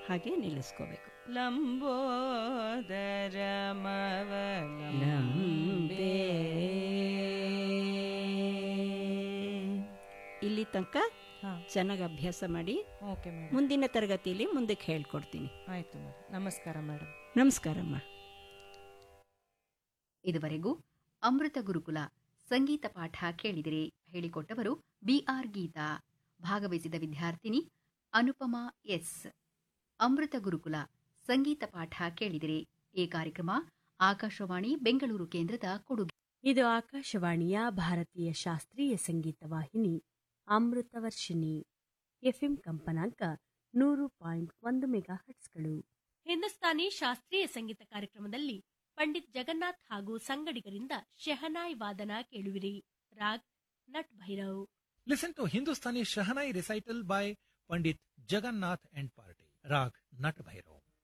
ಹಾಗೆ ನಿಲ್ಲಿಸ್ಕೋಬೇಕು ಲಂಬೋದರ ಲಂಬೆ ಇಲ್ಲಿ ತನಕ ಹಾ ಚೆನ್ನಾಗಿ ಅಭ್ಯಾಸ ಮಾಡಿ ಓಕೆ ಮೇಡಮ್ ಮುಂದಿನ ತರಗತಿಯಲ್ಲಿ ಮುಂದಕ್ಕೆ ಹೇಳ್ಕೊಡ್ತೀನಿ ಆಯ್ತು ಮೇಡಮ್ ನಮಸ್ಕಾರ ಮೇಡಮ್ ನಮಸ್ಕಾರಮ್ಮ ಇದುವರೆಗೂ ಅಮೃತ ಗುರುಕುಲ ಸಂಗೀತ ಪಾಠ ಕೇಳಿದಿರಿ ಹೇಳಿಕೊಟ್ಟವರು ಬಿಆರ್ ಗೀತಾ ಭಾಗವಹಿಸಿದ ವಿದ್ಯಾರ್ಥಿನಿ ಅನುಪಮಾ ಎಸ್ ಅಮೃತ ಗುರುಕುಲ ಸಂಗೀತ ಪಾಠ ಕೇಳಿದಿರಿ ಈ ಕಾರ್ಯಕ್ರಮ ಆಕಾಶವಾಣಿ ಬೆಂಗಳೂರು ಕೇಂದ್ರದ ಕೊಡುಗೆ ಇದು ಆಕಾಶವಾಣಿಯ ಭಾರತೀಯ ಶಾಸ್ತ್ರೀಯ ಸಂಗೀತ ವಾಹಿನಿ ಅಮೃತವರ್ಷಿಣಿ ಎಫ್ಎಂ ಕಂಪನಾಂಕ ನೂರು ಪಾಯಿಂಟ್ ಒಂದು ಮೆಗಾ ಹಟ್ಸ್ಗಳು ಹಿಂದೂಸ್ತಾನಿ ಶಾಸ್ತ್ರೀಯ ಸಂಗೀತ ಕಾರ್ಯಕ್ರಮದಲ್ಲಿ ಪಂಡಿತ್ ಜಗನ್ನಾಥ್ ಹಾಗೂ ಸಂಗಡಿಗರಿಂದ ಶೆಹನಾಯ್ ವಾದನ ಕೇಳುವಿರಿ Raag Nat Bhairav Listen to Hindustani Shahanai recital by Pandit Jagannath and Party. Rag Nat Bhairav.